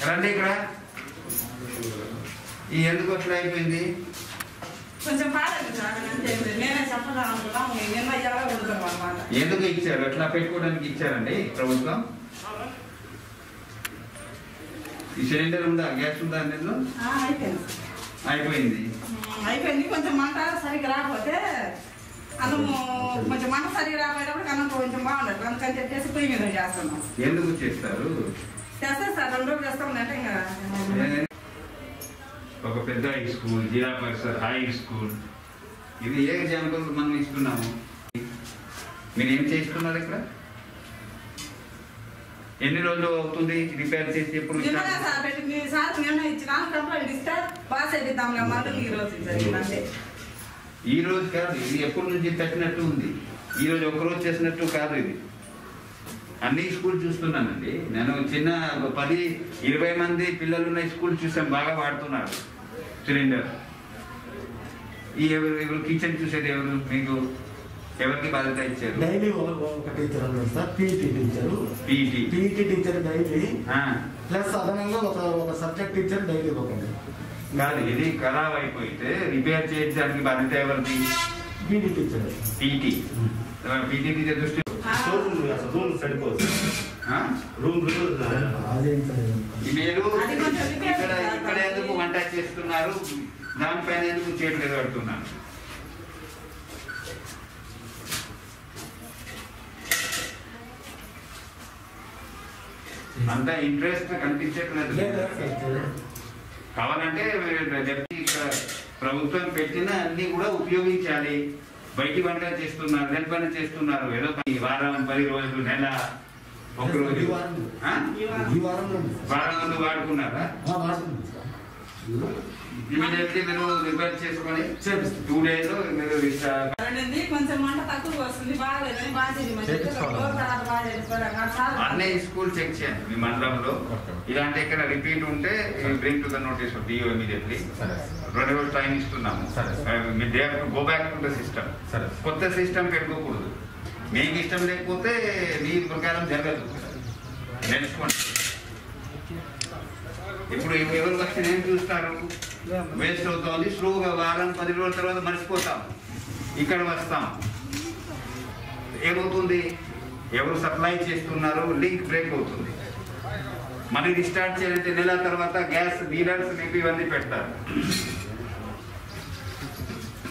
రండి ఇక్కడ ఈ ఎందుకు అట్లా అయిపోయింది కొంచెం బాధండి సార్ అంతే నేనే చెప్పదా అనుకున్నా నిన్న ఎలా కొడుతున్నాం అనమాట ఎందుకు ఇచ్చారు అట్లా పెట్టుకోవడానికి ఇచ్చారండి ప్రభుత్వం ఈ సిలిండర్ ఉందా గ్యాస్ ఉందా అందులో అయిపోయింది అయిపోయింది ఉమ్, అయిపోయింది కొంచెం మంట సరిగ్గా రాకపోతే అన్నము కొంచెం మంట సరిగ్గా రాకపోయేటప్పుడు అన్నం కొంచెం బాగుండదు అందుకని చెప్పేసి పొయ్యి మీద చేస్తున్నాం ఎందుకు చేస్తారు చేస్తే సార్ రెండు రోజులు చేస్తామంటే ఇంకా ఒక పెద్ద హై స్కూల్ జిల్లా పరిషత్ హై స్కూల్ ఇది ఏ ఎగ్జాంపుల్ మనం ఇస్తున్నాము మీరు ఏం చేస్తున్నారు ఇక్కడ ఎన్ని రోజులు అవుతుంది రిపేర్ చేసి ఎప్పుడు నిన్ననే start? సార్ పెట్టి మీ సార్ నిన్న ఇచ్చిన కంప్లైంట్ ఇస్తే పాస్ అయిద్దాంలే మళ్ళీ ఈ రోజు జరిగింది అంతే ఈ రోజు కాదు ఇది ఎప్పటి నుంచి పెట్టినట్టు ఉంది ఈ రోజు ఒక రోజు చేసినట్టు కాదు ఇది అన్ని స్కూల్ చూస్తున్నానండి నేను చిన్న పది ఇరవై మంది పిల్లలు ఉన్న స్కూల్ చూసాం బాగా వాడుతున్నారు సిలిండర్ ఈ ఎవరు ఎవరు కిచెన్ చూసేది ఎవరు మీకు ఎవరికి బాధ్యత ఇచ్చారు డైలీ ఒక ఒక టీచర్ అన్నాడు sir PET teacher PET PET teacher daily plus అదనంగా ఒక ఒక సబ్జెక్ట్ టీచర్ డైలీ ఒకటి కాదు ఇది ఖరాబ్ అయిపోతే రిపేర్ చేయడానికి బాధ్యత ఎవరిది PET teacher PET PET teacher దృష్టి ఆ, రూమ్ సరిపోదు ఆ? రూమ్ అదేం సార్ మీరు అది కొంచెం రిపేర్ ఇక్కడ చేయాలి. ఇక్కడ ఎందుకు వంట చేస్తున్నారు దానిపైన ఎందుకు చేయట్లేదు అడుగుతున్నాను అంత ఇంట్రెస్ట్ కనిపించట్లేదు కావాలంటే మీరు చెప్పి ఇక్కడ ప్రభుత్వం పెట్టిన అన్ని కూడా ఉపయోగించాలి బయటి వంట చేస్తున్నారు నెల పని చేస్తున్నారు ఏదో పని వారం పది రోజులు నెల ఒక రోజు ఈ వారం. ఆ? ఈ వారం. ఈ వారంలో ఉంది సార్. వారం ముందు వాడుకున్నారా ఆ, వాడుతుంది సార్. ఇమీడియట్లీ మీరు రిపేర్ చేసుకొని చేపిస్తాం. టూ డేస్ మీరు రిస్టార్ట్ రెండింది కొంచెం మంట తక్కువ వస్తుంది బాగలేదని బాగా చేసి మంచి రోజు తర్వాత బాగా చేసుకోవడం సార్ అన్నీ స్కూల్ చెక్ చేయండి మీ మండలంలో ఇలాంటి ఇక్కడ రిపీట్ ఉంటే bring to the notice DO immediately రెండు రోజులు టైం ఇస్తున్నాము సరే. మీ they go back to the system సరే. కొత్త సిస్టమ్ పెట్టుకోకూడదు మీకు ఇష్టం లేకపోతే మీ ప్రకారం జరగదు నేర్చుకోండి ఇప్పుడు ఎవ- ఎవరు వచ్చి ఏం చూస్తారు వేస్ట్ అవుతోంది స్లోగా వారం పది రోజుల తర్వాత మర్చిపోతాం ఇక్కడ వస్తాం ఏమవుతుంది ఎవరు సప్లై చేస్తున్నారు లింక్ బ్రేక్ అవుతుంది మళ్ళీ రిస్టార్ట్ చేయాలంటే నెల తర్వాత గ్యాస్ డీలర్స్ మీకు ఇవన్నీ పెడతారు